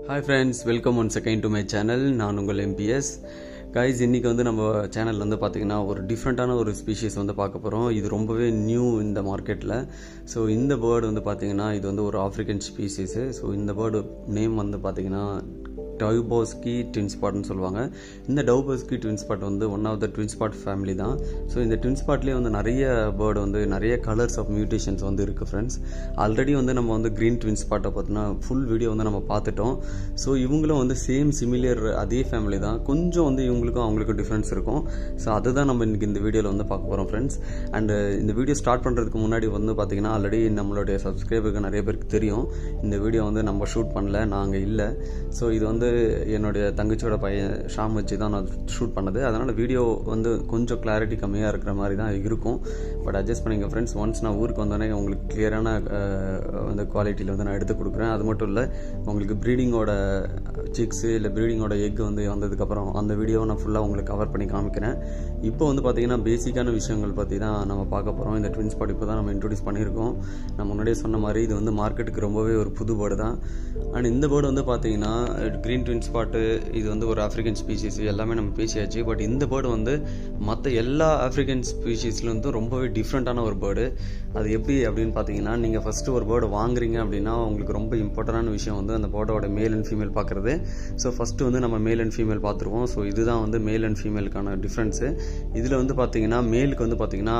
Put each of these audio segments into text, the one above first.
hi friends welcome one second to my channel நான் உங்கள் MBS guys இன்றைக்கி வந்து நம்ம சேனலில் வந்து பார்த்திங்கன்னா ஒரு டிஃப்ரெண்ட்டான ஒரு ஸ்பீஷீஸ் வந்து பார்க்க போகிறோம் இது ரொம்பவே நியூ இந்த மார்க்கெட்டில் ஸோ இந்த பேர்டு வந்து பார்த்திங்கன்னா இது வந்து ஒரு ஆஃப்ரிக்கன் ஸ்பீஷீஸு ஸோ இந்த பேர்டு நேம் வந்து பார்த்திங்கன்னா டவுபோஸ்கி ட்வின் ஸ்பாட்னு சொல்லுவாங்க இந்த டவுபோஸ்கி ட்வின் ஸ்பாட் வந்து one of the twin spot family தான் ஸோ இந்த ட்வின் ஸ்பாட்லேயே வந்து நிறைய பேர்டு வந்து நிறைய கலர்ஸ் ஆஃப் மியூட்டேஷன்ஸ் வந்து இருக்குது ஃப்ரெண்ட்ஸ் ஆல்ரெடி வந்து நம்ம வந்து க்ரீன் ட்வின் ஸ்பாட்டை பார்த்தோன்னா ஃபுல் வீடியோ வந்து நம்ம பார்த்துட்டோம் ஸோ இவங்களும் வந்து சேம் சிமிலியர் அதே ஃபேமிலி தான் கொஞ்சம் வந்து இவங்களுக்கும் அவங்களுக்கும் டிஃப்ரென்ஸ் இருக்கும் ஸோ அதுதான் நம்ம இன்றைக்கி இந்த வீடியோவில் வந்து பார்க்க போகிறோம் ஃப்ரெண்ட்ஸ் அண்ட் இந்த வீடியோ ஸ்டார்ட் பண்ணுறதுக்கு முன்னாடி வந்து பார்த்திங்கன்னா ஆல்ரெடி நம்மளுடைய சப்ஸ்கிரைபருக்கு நிறைய பேருக்கு தெரியும் இந்த வீடியோ வந்து நம்ம ஷூட் பண்ணல நாங்கள் இல்லை ஸோ இது வந்து என்னுடைய தங்கச்சியோட பையன் ஷாம் வச்சு தான் நான் ஷூட் பண்ணது அதனால் வீடியோ வந்து கொஞ்சம் கிளாரிட்டி கம்மியாக இருக்கிற மாதிரி தான் இருக்கும் பட் அட்ஜஸ்ட் பண்ணிங்க ஃப்ரெண்ட்ஸ் ஒன்ஸ் நான் ஊருக்கு வந்தோடனே உங்களுக்கு கிளியரான அந்த குவாலிட்டியில் வந்து நான் எடுத்து கொடுக்குறேன் அது மட்டும் இல்லை உங்களுக்கு ப்ரீடிங்கோட சிக்ஸு இல்லை ப்ரீடிங்கோட எக் வந்து வந்ததுக்கப்புறம் அந்த வீடியோவை நான் ஃபுல்லாக உங்களுக்கு கவர் பண்ணி காமிக்கிறேன் இப்போ வந்து பார்த்திங்கன்னா பேசிக்கான விஷயங்கள் பற்றி தான் நம்ம பார்க்க போகிறோம் இந்த ட்வின் ஸ்பாட் இப்போ தான் நம்ம இன்ட்ரடியூஸ் பண்ணியிருக்கோம் நான் முன்னாடியே சொன்ன மாதிரி இது வந்து மார்க்கெட்டுக்கு ரொம்பவே ஒரு புது பேர்டு தான் அண்ட் இந்த பேர்டு வந்து பார்த்தீங்கன்னா க்ரீன் ட்வின் ஸ்பாட்டு இது வந்து ஒரு ஆஃப்ரிக்கன் ஸ்பீஷீஸ் எல்லாமே நம்ம பேசியாச்சு பட் இந்த பேர்டு வந்து மற்ற எல்லா ஆஃப்ரிக்கன் ஸ்பீஷீஸ்லேருந்தும் ரொம்பவே டிஃப்ரெண்ட்டான ஒரு பேர்டு அது எப்படி அப்படின்னு பார்த்தீங்கன்னா நீங்கள் ஃபஸ்ட்டு ஒரு பேர்டு வாங்குறீங்க அப்படின்னா உங்களுக்கு ரொம்ப இம்பார்ட்டண்டான விஷயம் வந்து அந்த பேர்டோட மேல் அண்ட் ஃபீமேல் பார்க்குறது ஸோ ஃபஸ்ட்டு வந்து நம்ம மேல் அண்ட் ஃபீமேல் பார்த்துருவோம் ஸோ இதுதான் வந்து மேல் அண்ட் ஃபீமேலுக்கான டிஃப்ரென்ஸு இதில் வந்து பார்த்தீங்கன்னா மேலுக்கு வந்து பார்த்தீங்கன்னா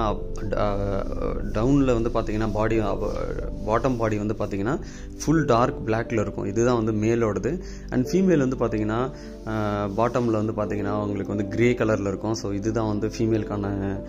டவுனில் வந்து பார்த்தீங்கன்னா பாடி பாட்டம் பாடி வந்து பார்த்தீங்கன்னா ஃபுல் டார்க் பிளாக்ல இருக்கும் இதுதான் வந்து மேலோடது அண்ட் ஃபீமேல் வந்து பார்த்தீங்கன்னா பாட்டமில் வந்து பார்த்தீங்கன்னா உங்களுக்கு வந்து கிரே கலரில் இருக்கும் ஸோ இதுதான் வந்து ஃபீமேலுக்கான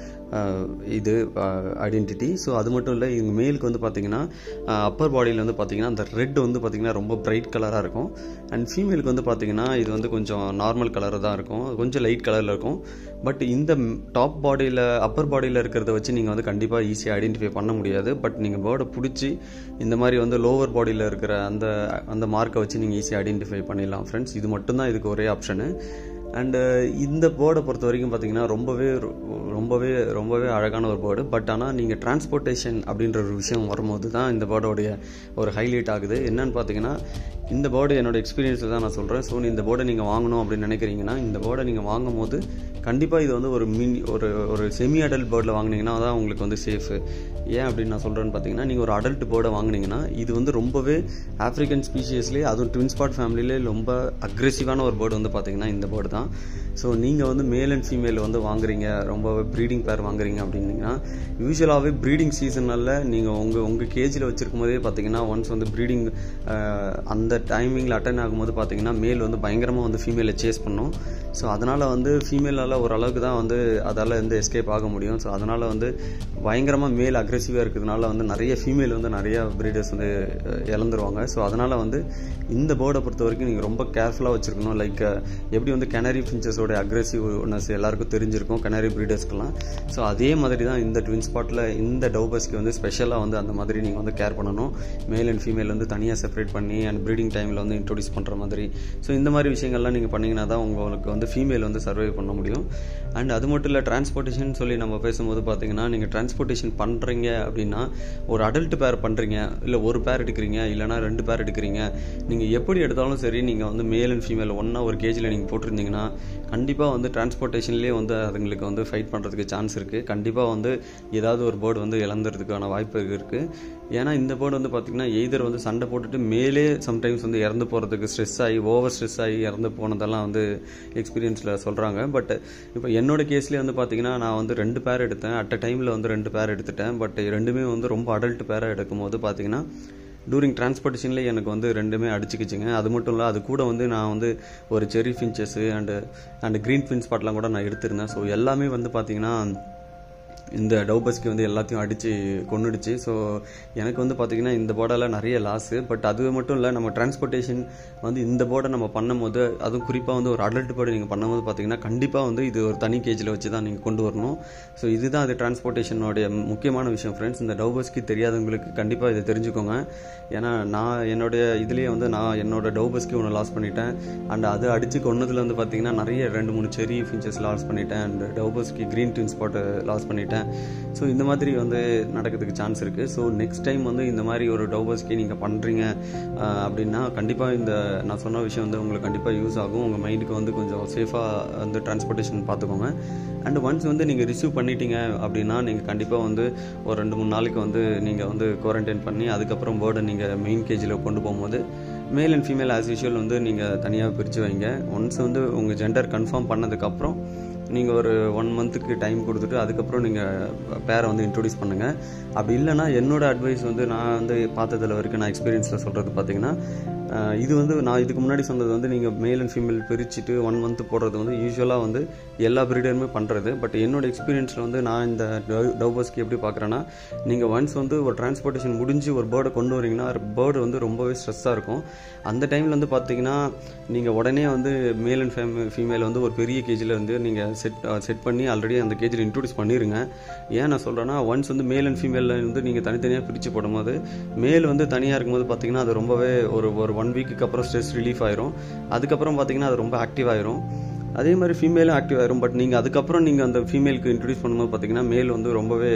இது ஐடென்டிட்டி ஸோ அது மட்டும் இல்லை இவங்க மேலுக்கு வந்து பார்த்தீங்கன்னா அப்பர் பாடியில் வந்து பார்த்தீங்கன்னா அந்த ரெட் வந்து பார்த்தீங்கன்னா ரொம்ப பிரைட் கலராக இருக்கும் அண்ட் ஃபீமேலுக்கு வந்து பார்த்தீங்கன்னா இது வந்து கொஞ்சம் நார்மல் கலராக தான் இருக்கும் கொஞ்சம் லைட் கலரில் இருக்கும் பட் இந்த டாப் பாடியில் அப்பர் பாடியில் இருக்கிறத வச்சு நீங்கள் வந்து கண்டிப்பாக ஈஸியாக ஐடென்டிஃபை பண்ண முடியாது பட் நீங்கள் பேர்டை பிடிச்சி இந்த மாதிரி வந்து லோவர் பாடியில் இருக்கிற அந்த அந்த மார்க்கை வச்சு நீங்கள் ஈஸியாக ஐடென்டிஃபை பண்ணிடலாம் ஃப்ரெண்ட்ஸ் இது மட்டும்தான் இதுக்கு ஒரே ஆப்ஷனு அண்டு இந்த பேர்டை பொறுத்த வரைக்கும் பார்த்தீங்கன்னா ரொம்பவே ரொம்பவே ரொம்பவே அழகான ஒரு பேர்டு பட் ஆனால் நீங்கள் டிரான்ஸ்போர்ட்டேஷன் அப்படின்ற ஒரு விஷயம் வரும்போது தான் இந்த பேர்டோடைய ஒரு ஹைலைட் ஆகுது என்னன்னு பார்த்தீங்கன்னா இந்த பேர்டு என்னோடய எக்ஸ்பீரியன்ஸில் தான் நான் சொல்கிறேன் ஸோ இந்த பேர்டை நீங்கள் வாங்கணும் அப்படின்னு நினைக்கிறீங்கன்னா இந்த பேர்டை நீங்கள் வாங்கும் போது கண்டிப்பாக இது வந்து ஒரு மினி ஒரு ஒரு செமி அடல்ட் பேர்டில் வாங்கினீங்கன்னா தான் உங்களுக்கு வந்து சேஃபு ஏன் அப்படின்னு நான் சொல்கிறேன்னு பார்த்தீங்கன்னா நீங்கள் ஒரு அடல்ட் பேர்டை வாங்கினீங்கன்னா இது வந்து ரொம்பவே ஆஃப்ரிக்கன் ஸ்பீஷியஸ்லேயே அதுவும் ட்வின் ஸ்பாட் ஃபேமிலியிலே ரொம்ப அக்ரெசிவான ஒரு பேர்டு வந்து பார்த்தீங்கன்னா இந்த பேர்டு தான் ஸோ நீங்கள் வந்து மேல் அண்ட் ஃபீமேல் வந்து வாங்குறீங்க ரொம்பவே ப்ரீடிங் பேர் வாங்குறீங்க அப்படின்னீங்கன்னா யூஸ்வலாகவே ப்ரீடிங் சீசனில் நீங்கள் உங்கள் உங்கள் கேஜில் வச்சிருக்கும் போதே பார்த்தீங்கன்னா ஒன்ஸ் வந்து ப்ரீடிங் அந்த டைமிங்கில் அட்டன் ஆகும்போது பார்த்தீங்கன்னா மேல் வந்து பயங்கரமாக வந்து ஃபீமேலை சேஸ் பண்ணும் ஸோ அதனால் வந்து ஃபீமேலால் ஓரளவுக்கு தான் வந்து அதால் வந்து எஸ்கேப் ஆக முடியும் ஸோ அதனால் வந்து பயங்கரமாக மேல் அக்ரெசிவாக இருக்கிறதுனால வந்து நிறைய ஃபீமேல் வந்து நிறைய ப்ரீடர்ஸ் வந்து இழந்துருவாங்க ஸோ அதனால் வந்து இந்த பேர்டை பொறுத்த வரைக்கும் நீங்கள் ரொம்ப கேர்ஃபுல்லாக வச்சுருக்கணும் லைக் எப்படி வந்து கெனரி ஃபின்ச்சஸோட அக்ரெசிவ்னஸ் எல்லாருக்கும் தெரிஞ்சிருக்கும் கெனரி ப்ரீடர்ஸ்க்கெலாம் ஸோ அதே மாதிரி தான் இந்த ட்வின் ஸ்பாட்டில் இந்த டவுபஸ்க்கு வந்து ஸ்பெஷலாக வந்து அந்த மாதிரி நீங்கள் வந்து கேர் பண்ணணும் மேல் அண்ட் ஃபீமேல் வந்து தனியாக செப்பரேட் பண்ணி அண்ட் ப்ரீடிங் டைமில் வந்து இன்ட்ரொடியூஸ் பண்ணுற மாதிரி ஸோ இந்த மாதிரி விஷயங்கள்லாம் நீங்கள் பண்ணிங்கன்னா தான் உங்களுக்கு வந்து ஃபீமேல் வந்து சர்வை பண்ண முடியும் அண்ட் அது மட்டும் இல்லை டிரான்ஸ்போர்ட்டேஷன் சொல்லி நம்ம பேசும்போது பார்த்தீங்கன்னா நீங்கள் டிரான்ஸ்போர்ட்டேஷன் பண்ணுறீங்க அப்படின்னா ஒரு அடல்ட் பேர் பண்ணுறீங்க இல்லை ஒரு பேர் எடுக்கிறீங்க இல்லைனா ரெண்டு பேர் எடுக்கிறீங்க நீங்கள் எப்படி எடுத்தாலும் சரி நீங்கள் வந்து மேல் அண்ட் ஃபீமேல் ஒன்றா ஒரு கேஜில் நீங்கள் போட்டிருந்தீங்கன்னா கண்டிப்பாக வந்து டிரான்ஸ்போர்ட்டேஷன்லேயே வந்து அதுங்களுக்கு வந்து ஃபைட் பண்ணுறதுக்கு சான்ஸ் இருக்குது கண்டிப்பாக வந்து ஏதாவது ஒரு பேர்டு வந்து இழந்துறதுக்கான வாய்ப்பு இருக்குது ஏன்னா இந்த பேர்டு வந்து பார்த்திங்கன்னா எய்தர் வந்து சண்டை போட்டுட்டு மேலே சம்டைம்ஸ் வந்து இறந்து போகிறதுக்கு ஸ்ட்ரெஸ் ஆகி ஓவர் ஸ்ட்ரெஸ் ஆகி இறந்து போனதெல்லாம் வந்து எக்ஸ்பீரியன்ஸில் சொல்கிறாங்க பட் இப்போ என்னோட கேஸ்லேயே வந்து பார்த்திங்கன்னா நான் வந்து ரெண்டு பேர் எடுத்தேன் அட் அ டைமில் வந்து ரெண்டு பேர் எடுத்துட்டேன் பட் ரெண்டுமே வந்து ரொம்ப அடல்ட் பேராக எடுக்கும்போது பார்த்திங்கன்னா டூரிங் டிரான்ஸ்போர்ட்டேஷனில் எனக்கு வந்து ரெண்டுமே அடிச்சுக்கிச்சுங்க அது மட்டும் இல்லை அது கூட வந்து நான் வந்து ஒரு cherry finches and and green fin ஸ்பாட்லாம் கூட நான் எடுத்திருந்தேன் ஸோ எல்லாமே வந்து பார்த்திங்கன்னா இந்த டவுபஸ்க்கு வந்து எல்லாத்தையும் அடித்து கொண்டுடுச்சு ஸோ எனக்கு வந்து பார்த்திங்கன்னா இந்த போர்டால் நிறைய லாஸு பட் அது மட்டும் இல்லை நம்ம டிரான்ஸ்போர்ட்டேஷன் வந்து இந்த போர்டை நம்ம பண்ணும்போது அதுவும் குறிப்பாக வந்து ஒரு அடல்ட் போர்டு நீங்கள் பண்ணும்போது பார்த்திங்கன்னா கண்டிப்பாக வந்து இது ஒரு தனி கேஜில் வச்சு தான் நீங்கள் கொண்டு வரணும் ஸோ இதுதான் அது டிரான்ஸ்போர்ட்டேஷனோடைய முக்கியமான விஷயம் ஃப்ரெண்ட்ஸ் இந்த டவுபஸ்க்கு தெரியாதவங்களுக்கு கண்டிப்பாக இதை தெரிஞ்சுக்கோங்க ஏன்னா நான் என்னுடைய இதுலேயே வந்து நான் என்னோட டவுபஸ்க்கு ஒன்று லாஸ் பண்ணிட்டேன் அண்ட் அது அடித்து கொன்னதில் வந்து பார்த்திங்கன்னா நிறைய ரெண்டு மூணு செரி ஃபின்ச்சஸ் லாஸ் பண்ணிட்டேன் அண்ட் டவுபஸ்க்கு க்ரீன் ட்வின் ஸ்பாட்டை லாஸ் பண்ணிட்டேன் பண்ணிட்டேன் ஸோ இந்த மாதிரி வந்து நடக்கிறதுக்கு சான்ஸ் இருக்குது ஸோ நெக்ஸ்ட் டைம் வந்து இந்த மாதிரி ஒரு டவுபர்ஸ்கே நீங்கள் பண்ணுறீங்க அப்படின்னா கண்டிப்பாக இந்த நான் சொன்ன விஷயம் வந்து உங்களுக்கு கண்டிப்பாக யூஸ் ஆகும் உங்கள் மைண்டுக்கு வந்து கொஞ்சம் சேஃபாக வந்து டிரான்ஸ்போர்ட்டேஷன் பார்த்துக்கோங்க அண்ட் ஒன்ஸ் வந்து நீங்கள் ரிசீவ் பண்ணிட்டீங்க அப்படின்னா நீங்கள் கண்டிப்பாக வந்து ஒரு ரெண்டு மூணு நாளைக்கு வந்து நீங்கள் வந்து குவாரண்டைன் பண்ணி அதுக்கப்புறம் பேர்டை நீங்கள் மெயின் கேஜில் கொண்டு போகும்போது மேல் அண்ட் ஃபீமேல் ஆஸ் யூஷுவல் வந்து நீங்கள் தனியாக பிரித்து வைங்க ஒன்ஸ் வந்து உங்கள் ஜெண்டர் கன்ஃபார்ம் பண்ணதுக்கப்புறம் நீங்கள் ஒரு ஒன் மந்த்துக்கு டைம் கொடுத்துட்டு அதுக்கப்புறம் நீங்கள் பேரை வந்து இன்ட்ரொடியூஸ் பண்ணுங்கள் அப்படி இல்லைனா என்னோடய அட்வைஸ் வந்து நான் வந்து பார்த்ததில் வரைக்கும் நான் எக்ஸ்பீரியன்ஸில் சொல்கிறது பார்த்தீங்கன்னா இது வந்து நான் இதுக்கு முன்னாடி சொன்னது வந்து நீங்கள் மேல் அண்ட் ஃபீமேல் பிரிச்சுட்டு ஒன் மந்த் போடுறது வந்து யூஸ்வலாக வந்து எல்லா ப்ரீடருமே பண்ணுறது பட் என்னோட எக்ஸ்பீரியன்ஸில் வந்து நான் இந்த டவுபர்ஸ்க்கு எப்படி பார்க்குறேன்னா நீங்கள் ஒன்ஸ் வந்து ஒரு டிரான்ஸ்போர்ட்டேஷன் முடிஞ்சு ஒரு பேர்டை கொண்டு வரீங்கன்னா பேர்டு வந்து ரொம்பவே ஸ்ட்ரெஸ்ஸாக இருக்கும் அந்த டைமில் வந்து பார்த்தீங்கன்னா நீங்கள் உடனே வந்து மேல் அண்ட் ஃபேம் ஃபீமேல் வந்து ஒரு பெரிய கேஜில் வந்து நீங்கள் செட் செட் பண்ணி ஆல்ரெடி அந்த கேஜில் இன்ட்ரடியூஸ் பண்ணிடுங்க ஏன் நான் சொல்கிறேன்னா ஒன்ஸ் வந்து மேல் அண்ட் ஃபீமேலில் வந்து நீங்கள் தனித்தனியாக பிரித்து போடும்போது மேல் வந்து தனியாக இருக்கும்போது பார்த்தீங்கன்னா அது ரொம்பவே ஒரு ஒரு ஒன் வீக்குக்கு அப்புறம் ஸ்ட்ரெஸ் ரிலீஃப் ஆயிரும் அதுக்கப்புறம் பார்த்தீங்கன்னா அது ரொம்ப ஆக்டிவ் ஆயிரும் அதே மாதிரி ஃபீமேலும் ஆக்டிவ் ஆயிரும் பட் நீங்கள் அதுக்கப்புறம் நீங்கள் அந்த ஃபீமேலுக்கு இன்ட்ரடியூஸ் பண்ணும்போது பார்த்தீங்கன்னா மேல் வந்து ரொம்பவே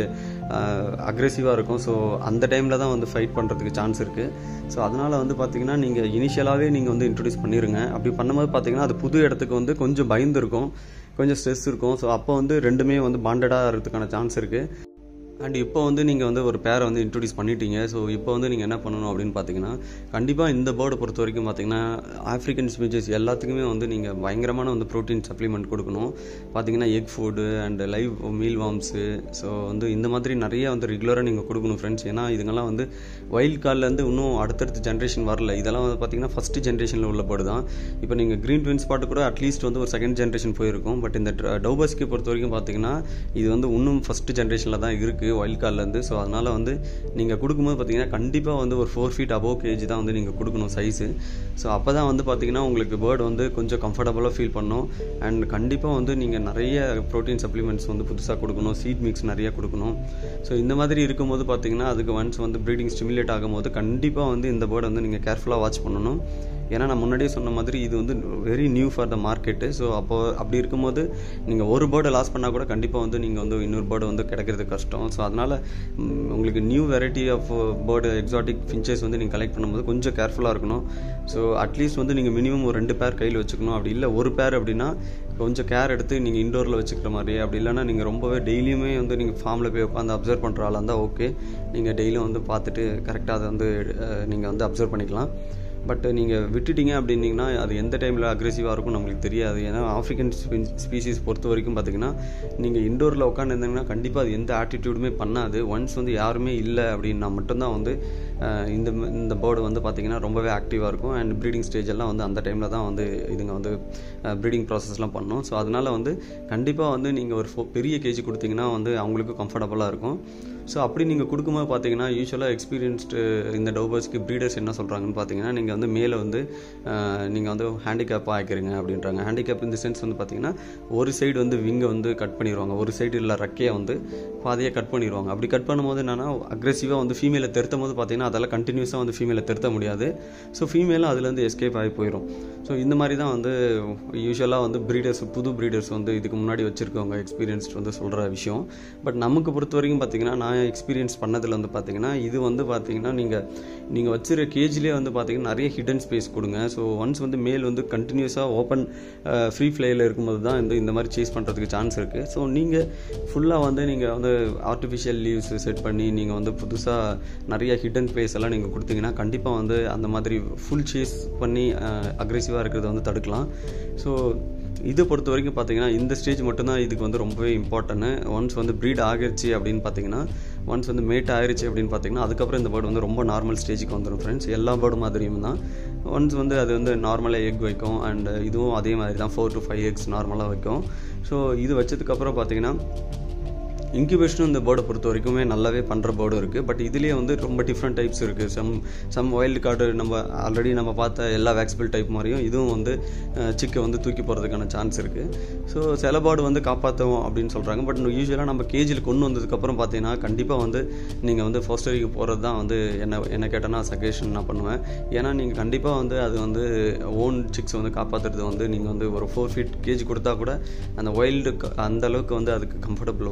அக்ரெசிவாக இருக்கும் ஸோ அந்த டைமில் தான் வந்து ஃபைட் பண்ணுறதுக்கு சான்ஸ் இருக்குது ஸோ அதனால் வந்து பார்த்தீங்கன்னா நீங்கள் இனிஷியலாகவே நீங்கள் வந்து இன்ட்ரடியூஸ் பண்ணிடுங்க அப்படி பண்ணும்போது பார்த்தீங்கன்னா அது புது இடத்துக்கு வந்து கொஞ்சம் பயந்து இருக்கும் கொஞ்சம் ஸ்ட்ரெஸ் இருக்கும் ஸோ அப்போ வந்து ரெண்டுமே வந்து பாண்டடாக இருக்கிறதுக்கான சான்ஸ் இருக்குது அண்ட் இப்போ வந்து நீங்கள் வந்து ஒரு பேரை வந்து இன்ட்ரடியூஸ் பண்ணிட்டீங்க ஸோ இப்போ வந்து நீங்கள் என்ன பண்ணணும் அப்படின்னு பார்த்தீங்கன்னா கண்டிப்பாக இந்த பேர்டை பொறுத்த வரைக்கும் பார்த்தீங்கன்னா ஆஃப்ரிக்கன் ஸ்பீச்சஸ் எல்லாத்துக்குமே வந்து நீங்கள் பயங்கரமான வந்து ப்ரோட்டீன் சப்ளிமெண்ட் கொடுக்கணும் பார்த்தீங்கன்னா egg food and live mealworms so வந்து இந்த மாதிரி நிறைய வந்து ரெகுலராக நீங்கள் கொடுக்கணும் ஃப்ரெண்ட்ஸ் ஏன்னா இதுங்கெல்லாம் வந்து வைல்ட் கார்லேருந்து இன்னும் அடுத்தடுத்த ஜென்ரேஷன் வரல இதெல்லாம் வந்து பார்த்தீங்கன்னா ஃபஸ்ட்டு ஜென்ரேஷனில் உள்ள பேர்டு தான் இப்போ நீங்கள் க்ரீன் ட்வின் ஸ்பாட் கூட அட்லீஸ்ட் வந்து ஒரு செகண்ட் ஜென்ரேஷன் போயிருக்கும் பட் இந்த டவுபஸ்க்கு பொறுத்த வரைக்கும் பார்த்தீங்கன்னா இது வந்து இன்னும் ஃபஸ்ட்டு ஜென்ரேஷனில் தான் இருக்குது வைல்ட் கார்ட்லேருந்து ஸோ அதனால் வந்து நீங்கள் கொடுக்கும்போது பார்த்தீங்கன்னா கண்டிப்பாக வந்து ஒரு ஃபோர் ஃபீட் அபோவ் கேஜி தான் வந்து நீங்கள் கொடுக்கணும் சைஸு ஸோ அப்போ தான் வந்து பார்த்தீங்கன்னா உங்களுக்கு பேர்டு வந்து கொஞ்சம் கம்ஃபர்டபுளாக ஃபீல் பண்ணும் அண்ட் கண்டிப்பாக வந்து நீங்கள் நிறைய ப்ரோட்டீன் சப்ளிமெண்ட்ஸ் வந்து புதுசாக கொடுக்கணும் சீட் மிக்ஸ் நிறைய கொடுக்கணும் ஸோ இந்த மாதிரி இருக்கும்போது பார்த்தீங்கன்னா அதுக்கு ஒன்ஸ் வந்து ப்ரீடிங் ஸ்டிமுலேட் ஆகும்போது கண்டிப்பாக வந்து இந்த பேர்டை வந்து நீங்கள் கேர்ஃபுல்லாக வாட்ச் பண்ணணும் ஏன்னா நான் முன்னாடியே சொன்ன மாதிரி இது வந்து very new for the market so அப்போ அப்படி இருக்கும்போது நீங்கள் ஒரு பேர்டை லாஸ் பண்ணால் கூட கண்டிப்பாக வந்து நீங்கள் வந்து இன்னொரு பேர்டு வந்து கிடைக்கிறது கஷ்டம் ஸோ அதனால் உங்களுக்கு new variety of bird exotic finches வந்து நீங்கள் கலெக்ட் பண்ணும்போது கொஞ்சம் கேர்ஃபுல்லாக இருக்கணும் ஸோ அட்லீஸ்ட் வந்து நீங்கள் மினிமம் ஒரு ரெண்டு பேர் கையில் வச்சுக்கணும் அப்படி இல்லை ஒரு பேர் அப்படின்னா கொஞ்சம் கேர் எடுத்து நீங்கள் இண்டோரில் வச்சுக்கிற மாதிரி அப்படி இல்லைன்னா நீங்கள் ரொம்பவே டெய்லியுமே வந்து நீங்கள் ஃபார்மில் போய் உட்காந்து அப்சர்வ் பண்ணுற ஆளாக இருந்தால் ஓகே நீங்கள் டெய்லியும் வந்து பார்த்துட்டு கரெக்டாக அதை வந்து நீங்கள் வந்து அப்சர்வ் பண்ணிக்கலாம் பட் நீங்கள் விட்டுட்டீங்க அப்படின்னீங்கன்னா அது எந்த டைமில் அக்ரெசிவாக இருக்கும் நம்மளுக்கு தெரியாது ஏன்னா ஆஃப்ரிக்கன் ஸ்பீசிஸ் பொறுத்த வரைக்கும் பார்த்தீங்கன்னா நீங்கள் இண்டோரில் உட்காந்துருந்தீங்கன்னா கண்டிப்பாக அது எந்த ஆட்டிடியூடுமே பண்ணாது ஒன்ஸ் வந்து யாருமே இல்லை அப்படின்னா மட்டும்தான் வந்து இந்த இந்த பேர்டு வந்து பார்த்திங்கன்னா ரொம்பவே ஆக்டிவாக இருக்கும் அண்ட் ப்ரீடிங் ஸ்டேஜ் எல்லாம் வந்து அந்த டைமில் தான் வந்து இதுங்க வந்து ப்ரீடிங் ப்ராசஸ்லாம் பண்ணும் ஸோ அதனால் வந்து கண்டிப்பாக வந்து நீங்கள் ஒரு ஃபோ பெரிய கேஜி கொடுத்தீங்கன்னா வந்து அவங்களுக்கும் கம்ஃபர்டபுளாக இருக்கும் ஸோ அப்படி நீங்கள் கொடுக்கும்போது பார்த்தீங்கன்னா யூஸ்வலாக எக்ஸ்பீரியன்ஸ்டு இந்த டவுபர்ஸ்க்கு ப்ரீடர்ஸ் என்ன சொல்கிறாங்கன்னு பார்த்தீங்கன்னா நீங்கள் வந்து மேலே வந்து நீங்கள் வந்து ஹேண்டிகேப்பாக ஆக்கிருங்க அப்படின்றாங்க ஹேண்டிகேப் இந்த சென்ஸ் வந்து பார்த்தீங்கன்னா ஒரு சைடு வந்து விங்கை வந்து கட் பண்ணிடுவாங்க ஒரு சைடு இல்லை ரக்கையை வந்து பாதியாக கட் பண்ணிடுவாங்க அப்படி கட் பண்ணும்போது என்னென்னா அக்ரெசிவாக வந்து ஃபீமேலை திருத்தும் போது பார்த்தீங்கன்னா அதெல்லாம் கண்டினியூஸாக வந்து ஃபீமேலை திருத்த முடியாது ஸோ ஃபீமேலும் அதுலேருந்து எஸ்கேப் ஆகி போயிடும் ஸோ இந்த மாதிரி தான் வந்து யூஸ்வலாக வந்து ப்ரீடர்ஸ் புது ப்ரீடர்ஸ் வந்து இதுக்கு முன்னாடி வச்சுருக்கவங்க எக்ஸ்பீரியன்ஸ்ட் வந்து சொல்கிற விஷயம் பட் நமக்கு பொறுத்த வரைக்கும் பார்த்தீங்கன்னா நான் எக்ஸ்பீரியன்ஸ் பண்ணதில் வந்து பார்த்தீங்கன்னா இது வந்து பார்த்தீங்கன்னா நீங்கள் நீங்கள் வச்சுருக்க கேஜ்லேயே வந்து பார்த்தீங்கன்னா நிறைய ஹிடன் ஸ்பேஸ் கொடுங்க ஸோ ஒன்ஸ் வந்து மேல் வந்து கண்டினியூஸாக ஓப்பன் ஃப்ரீ ஃப்ளையில் இருக்கும்போது தான் வந்து இந்த மாதிரி சேஸ் பண்ணுறதுக்கு சான்ஸ் இருக்குது ஸோ நீங்கள் ஃபுல்லாக வந்து நீங்கள் வந்து ஆர்டிஃபிஷியல் லீவ்ஸ் செட் பண்ணி நீங்கள் வந்து புதுசாக நிறைய ஹிடன் ஸ்பேஸ் எல்லாம் நீங்கள் கொடுத்தீங்கன்னா கண்டிப்பாக வந்து அந்த மாதிரி ஃபுல் சேஸ் பண்ணி அக்ரெசிவாக இருக்கிறத வந்து தடுக்கலாம் ஸோ இதை பொறுத்த வரைக்கும் பார்த்தீங்கன்னா இந்த ஸ்டேஜ் மட்டும்தான் இதுக்கு வந்து ரொம்பவே இம்பார்ட்டன்ட் ஒன்ஸ் வந்து ப்ரீட் ஆகிருச்சு அப்படின்னு பார்த்தீங்கன்னா ஒன்ஸ் வந்து மேட் ஆயிருச்சு அப்படின்னு பார்த்தீங்கன்னா அதுக்கப்புறம் இந்த பேர்டு வந்து ரொம்ப நார்மல் ஸ்டேஜுக்கு வந்துடும் ஃப்ரெண்ட்ஸ் எல்லா பேர்டு மாதிரியும் தான் ஒன்ஸ் வந்து அது வந்து நார்மலாக எக் வைக்கும் அண்ட் இதுவும் அதே மாதிரி தான் ஃபோர் டு ஃபைவ் எக்ஸ் நார்மலாக வைக்கும் ஸோ இது வச்சதுக்கப்புறம் பார்த்தீங்கன்னா இன்குபேஷனும் இந்த பேர்டை பொறுத்த வரைக்குமே நல்லாவே பண்ணுற பேர்டும் இருக்குது பட் இதுலேயே வந்து ரொம்ப டிஃப்ரெண்ட் டைப்ஸ் இருக்குது சம் சம் வைல்டு கார்டு நம்ம ஆல்ரெடி நம்ம பார்த்த எல்லா வேக்ஸ்பிள் டைப் மாதிரியும் இதுவும் வந்து சிக்கை வந்து தூக்கி போகிறதுக்கான சான்ஸ் இருக்குது ஸோ சில பேர்டு வந்து காப்பாற்றும் அப்படின்னு சொல்கிறாங்க பட் யூஸ்வலாக நம்ம கேஜில் கொண்டு வந்ததுக்கப்புறம் பார்த்தீங்கன்னா கண்டிப்பாக வந்து நீங்கள் வந்து ஃபர்ஸ்டரிக்கு போகிறது தான் வந்து என்ன என்ன கேட்டால் சஜஷன் நான் பண்ணுவேன் ஏன்னா நீங்கள் கண்டிப்பாக வந்து அது வந்து ஓன் சிக்ஸ் வந்து காப்பாற்றுறது வந்து நீங்கள் வந்து ஒரு ஃபோர் ஃபீட் கேஜி கொடுத்தா கூட அந்த வைல்டு அந்த அளவுக்கு வந்து அதுக்கு கம்ஃபர்டபுள் வராது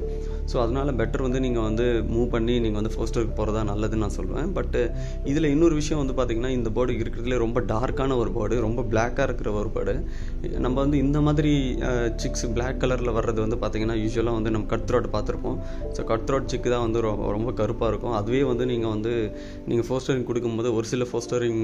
ஸோ அதனால் பெட்டர் வந்து நீங்கள் வந்து மூவ் பண்ணி நீங்கள் வந்து ஃபோஸ்டருக்கு போகிறதா நல்லதுன்னு நான் சொல்லுவேன் பட் இதில் இன்னொரு விஷயம் வந்து பார்த்திங்கன்னா இந்த போர்டு இருக்கிறதுல ரொம்ப டார்க்கான ஒரு போர்டு ரொம்ப பிளாக்காக இருக்கிற ஒரு போர்டு நம்ம வந்து இந்த மாதிரி சிக்ஸ் பிளாக் கலரில் வர்றது வந்து பார்த்திங்கன்னா யூஸ்வலாக வந்து நம்ம கட் த்ரோட் பார்த்துருப்போம் ஸோ கட் த்ரோட் சிக்கு தான் வந்து ரொம்ப ரொம்ப கருப்பாக இருக்கும் அதுவே வந்து நீங்கள் வந்து நீங்கள் ஃபோஸ்டரிங் கொடுக்கும்போது ஒரு சில ஃபோஸ்டரிங்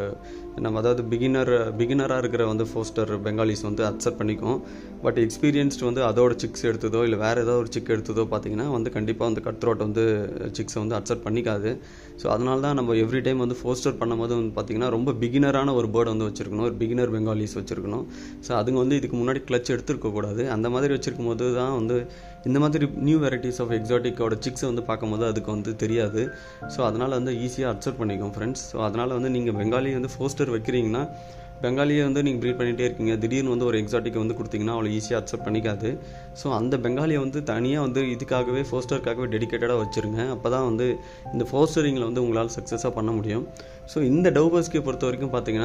நம்ம அதாவது பிகினர் பிகினராக இருக்கிற வந்து ஃபோஸ்டர் பெங்காலிஸ் வந்து அக்செப்ட் பண்ணிக்கும் பட் எக்ஸ்பீரியன்ஸ்டு வந்து அதோட சிக்ஸ் எடுத்ததோ இல்லை வேறு ஏதோ ஒரு சிக் எடுத்ததோ பார்த்தீங்கன்னா வந்து கண்டிப்பாக வந்து கட் த்ரோட் வந்து சிக்ஸை வந்து அக்செப்ட் பண்ணிக்காது ஸோ அதனால தான் நம்ம எவ்ரி டைம் வந்து ஃபோஸ்டர் பண்ணும்போது வந்து பார்த்திங்கன்னா ரொம்ப பிகினரான ஒரு பேர்டு வந்து வச்சுருக்கணும் ஒரு பிகினர் பெங்காலிஸ் வச்சுருக்கணும் ஸோ அதுங்க வந்து இதுக்கு முன்னாடி கிளச் எடுத்துருக்கக்கூடாது அந்த மாதிரி வச்சுருக்கும் போது தான் வந்து இந்த மாதிரி நியூ வெரைட்டிஸ் ஆஃப் எக்ஸாட்டிக்கோட சிக்ஸை வந்து பார்க்கும்போது அதுக்கு வந்து தெரியாது ஸோ அதனால் வந்து ஈஸியாக அக்செப்ட் பண்ணிக்கும் ஃப்ரெண்ட்ஸ் ஸோ அதனால் வந்து நீங்கள் பெங்காலி வந்து ஃபோஸ்டர் வைக்கிறீங்கன்னா பெங்காலியை வந்து நீங்கள் ப்ரீட் பண்ணிகிட்டே இருக்கீங்க திடீர்னு வந்து ஒரு எக்ஸாட்டிக் வந்து கொடுத்தீங்கன்னா அவ்வளோ ஈஸியாக அக்செப்ட் பண்ணிக்காது ஸோ அந்த பெங்காலியை வந்து தனியாக வந்து இதுக்காகவே ஃபோஸ்டருக்காகவே டெடிக்கேட்டடாக வச்சுருங்க அப்போ தான் வந்து இந்த ஃபோஸ்டரிங்கில் வந்து உங்களால் சக்ஸஸாக பண்ண முடியும் ஸோ இந்த டவுபர்ஸ்கே பொறுத்த வரைக்கும் பார்த்தீங்கன்னா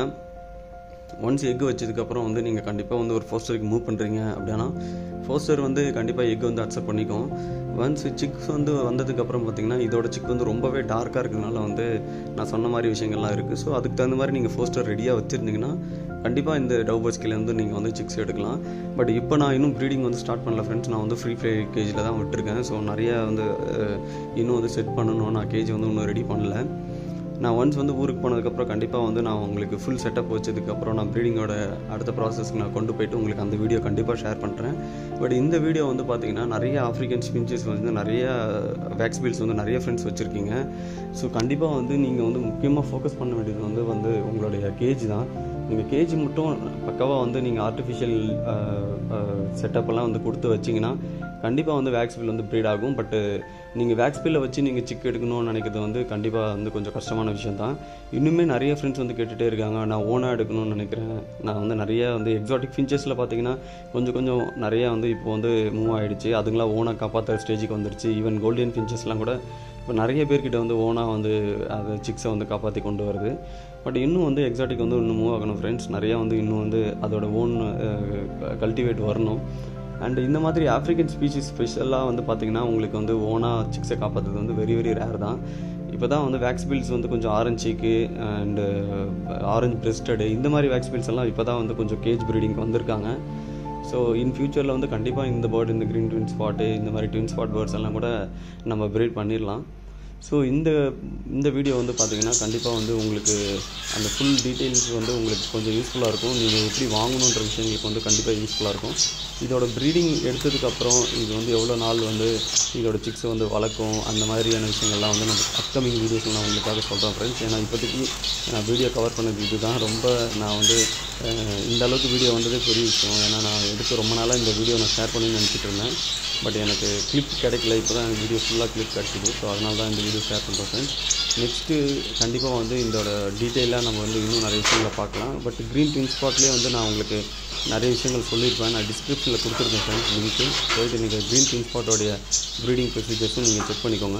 ஒன்ஸ் எக் வச்சதுக்கப்புறம் வந்து நீங்கள் கண்டிப்பாக வந்து ஒரு ஃபோஸ்டருக்கு மூவ் பண்ணுறீங்க அப்படின்னா ஃபோஸ்டர் வந்து கண்டிப்பாக எக் வந்து அக்செப்ட் பண்ணிக்கும் ஒன்ஸ் சிக்ஸ் வந்து வந்ததுக்கப்புறம் பார்த்தீங்கன்னா இதோட சிக் வந்து ரொம்பவே டார்க்காக இருக்கிறதுனால வந்து நான் சொன்ன மாதிரி விஷயங்கள்லாம் இருக்குது ஸோ அதுக்கு தகுந்த மாதிரி நீங்கள் ஃபோஸ்டர் ரெடியாக வச்சுருந்தீங்கன்னா கண்டிப்பாக இந்த டவுபர்ஸ்கிலேருந்து நீங்கள் வந்து சிக்ஸ் எடுக்கலாம் பட் இப்போ நான் இன்னும் ப்ரீடிங் வந்து ஸ்டார்ட் பண்ணல ஃப்ரெண்ட்ஸ் நான் வந்து ஃப்ரீ ஃப்ளை கேஜில் தான் விட்டுருக்கேன் ஸோ நிறைய வந்து இன்னும் வந்து செட் பண்ணணும் நான் கேஜ் வந்து இன்னும் ரெடி பண்ணல நான் ஒன்ஸ் வந்து ஊருக்கு போனதுக்கப்புறம் கண்டிப்பாக வந்து நான் உங்களுக்கு ஃபுல் செட்டப் வச்சதுக்கப்புறம் நான் ப்ரீடிங்கோட அடுத்த ப்ராசஸ்க்கு நான் கொண்டு போயிட்டு உங்களுக்கு அந்த வீடியோ கண்டிப்பாக ஷேர் பண்ணுறேன் பட் இந்த வீடியோ வந்து பார்த்தீங்கன்னா நிறைய ஆஃப்ரிக்கன் ஸ்பின்ச்சஸ் வந்து நிறைய வேக்ஸ் பீல்ஸ் வந்து நிறைய ஃப்ரெண்ட்ஸ் வச்சுருக்கீங்க ஸோ கண்டிப்பாக வந்து நீங்கள் வந்து முக்கியமாக ஃபோக்கஸ் பண்ண வேண்டியது வந்து வந்து உங்களுடைய கேஜ் தான் நீங்கள் கேஜ் மட்டும் பக்கவாக வந்து நீங்கள் ஆர்டிஃபிஷியல் செட்டப்பெல்லாம் வந்து கொடுத்து வச்சிங்கன்னா கண்டிப்பாக வந்து வேக்ஸ் பில் வந்து ப்ரீட் ஆகும் பட்டு நீங்கள் வேக்ஸ் பில்லை வச்சு நீங்கள் சிக் எடுக்கணும்னு நினைக்கிறது வந்து கண்டிப்பாக வந்து கொஞ்சம் கஷ்டமான விஷயம் தான் இன்னுமே நிறைய ஃப்ரெண்ட்ஸ் வந்து கேட்டுகிட்டே இருக்காங்க நான் ஓனாக எடுக்கணும்னு நினைக்கிறேன் நான் வந்து நிறைய வந்து எக்ஸாட்டிக் ஃபின்ச்சஸில் பார்த்தீங்கன்னா கொஞ்சம் கொஞ்சம் நிறைய வந்து இப்போ வந்து மூவ் ஆகிடுச்சு அதுங்களாம் ஓனாக காப்பாற்றுற ஸ்டேஜுக்கு வந்துருச்சு ஈவன் கோல்டன் ஃபின்ச்சஸ்லாம் கூட இப்போ நிறைய பேர்கிட்ட வந்து ஓனாக வந்து அதை சிக்ஸை வந்து காப்பாற்றி கொண்டு வருது பட் இன்னும் வந்து எக்ஸாட்டிக் வந்து இன்னும் மூவ் ஆகணும் ஃப்ரெண்ட்ஸ் நிறையா வந்து இன்னும் வந்து அதோட ஓன் கல்டிவேட் வரணும் அண்ட் இந்த மாதிரி ஆஃப்ரிக்கன் ஸ்பீஷிஸ் ஸ்பெஷலாக வந்து பார்த்திங்கன்னா உங்களுக்கு வந்து ஓனாக சிக்ஸை காப்பாற்றுறது வந்து வெரி வெரி ரேர் தான் இப்போ தான் வந்து வேக்ஸ் பில்ஸ் வந்து கொஞ்சம் ஆரஞ்சு சீக்கு அண்டு ஆரஞ்சு பிரெஸ்டடு இந்த மாதிரி வேக்ஸ் பில்ஸ் எல்லாம் இப்போ தான் வந்து கொஞ்சம் கேஜ் ப்ரீடிங்க்கு வந்திருக்காங்க ஸோ இன் ஃபியூச்சரில் வந்து கண்டிப்பாக இந்த பேர்டு இந்த க்ரீன் ட்வின் ஸ்பாட்டு இந்த மாதிரி ட்வின் ஸ்பாட் பேர்ட்ஸ் எல்லாம் கூட நம்ம ப்ரீட் பண்ணிடலாம் ஸோ இந்த இந்த வீடியோ வந்து பார்த்தீங்கன்னா கண்டிப்பாக வந்து உங்களுக்கு அந்த ஃபுல் டீட்டெயில்ஸ் வந்து உங்களுக்கு கொஞ்சம் யூஸ்ஃபுல்லாக இருக்கும் நீங்கள் எப்படி வாங்கணுன்ற விஷயங்களுக்கு வந்து கண்டிப்பாக யூஸ்ஃபுல்லாக இருக்கும் இதோட ப்ரீடிங் எடுத்ததுக்கப்புறம் இது வந்து எவ்வளோ நாள் வந்து இதோட சிக்ஸை வந்து வளர்க்கும் அந்த மாதிரியான விஷயங்கள்லாம் வந்து நம்ம அப்கமிங் வீடியோஸில் நான் உங்களுக்காக சொல்கிறேன் ஃப்ரெண்ட்ஸ் ஏன்னா இப்போதைக்கு நான் வீடியோ கவர் பண்ணது இதுதான் ரொம்ப நான் வந்து இந்த அளவுக்கு வீடியோ வந்ததே பெரிய விஷயம் ஏன்னா நான் எடுத்து ரொம்ப நாளாக இந்த வீடியோ நான் ஷேர் பண்ணி நினச்சிட்டு இருந்தேன் பட் எனக்கு கிளிப் கிடைக்கல இப்போ தான் எனக்கு வீடியோ ஃபுல்லாக கிளிப் கிடச்சிது ஸோ அதனால தான் இந்த வீடியோ ஷேர் பண்ணுறேன் ஃப்ரெண்ட்ஸ் நெக்ஸ்ட்டு கண்டிப்பாக வந்து இதோட டீட்டெயிலாக நம்ம வந்து இன்னும் நிறைய விஷயங்களை பார்க்கலாம் பட் க்ரீன் ட்வின் ஸ்பாட்லேயே வந்து நான் உங்களுக்கு நிறைய விஷயங்கள் சொல்லியிருப்பேன் நான் டிஸ்கிரிப்ஷனில் கொடுத்துருக்கேன் ஃப்ரெண்ட்ஸ் லிங்க்கு போயிட்டு நீங்கள் க்ரீன் ட்வின் ஸ்பாட்டோடைய ப்ரீடிங் ப்ரொசீஜர்ஸும் நீங்கள் செக் பண்ணிக்கோங்க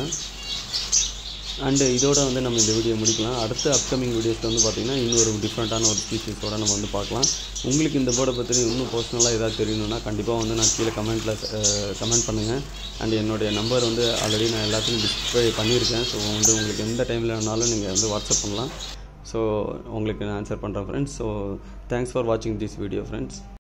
அண்டு இதோட வந்து நம்ம இந்த வீடியோ முடிக்கலாம் அடுத்த அப்கமிங் வீடியோஸில் வந்து பார்த்திங்கன்னா இன்னொரு டிஃப்ரெண்ட்டான ஒரு ஸ்பீஷஸோட நம்ம வந்து பார்க்கலாம் உங்களுக்கு இந்த போர்டை பற்றி இன்னும் பர்சனலாக ஏதாவது தெரியணும்னா கண்டிப்பாக வந்து நான் கீழே கமெண்ட்டில் கமெண்ட் பண்ணுங்கள் அண்ட் என்னுடைய நம்பர் வந்து ஆல்ரெடி நான் எல்லாத்தையும் டிஸ்பிளே பண்ணியிருக்கேன் ஸோ வந்து உங்களுக்கு எந்த டைமில் வேணாலும் நீங்கள் வந்து வாட்ஸ்அப் பண்ணலாம் ஸோ உங்களுக்கு நான் ஆன்சர் பண்ணுறேன் ஃப்ரெண்ட்ஸ் ஸோ தேங்க்ஸ் ஃபார் வாட்சிங் திஸ் வீடியோ ஃப்ரெண்ட்ஸ்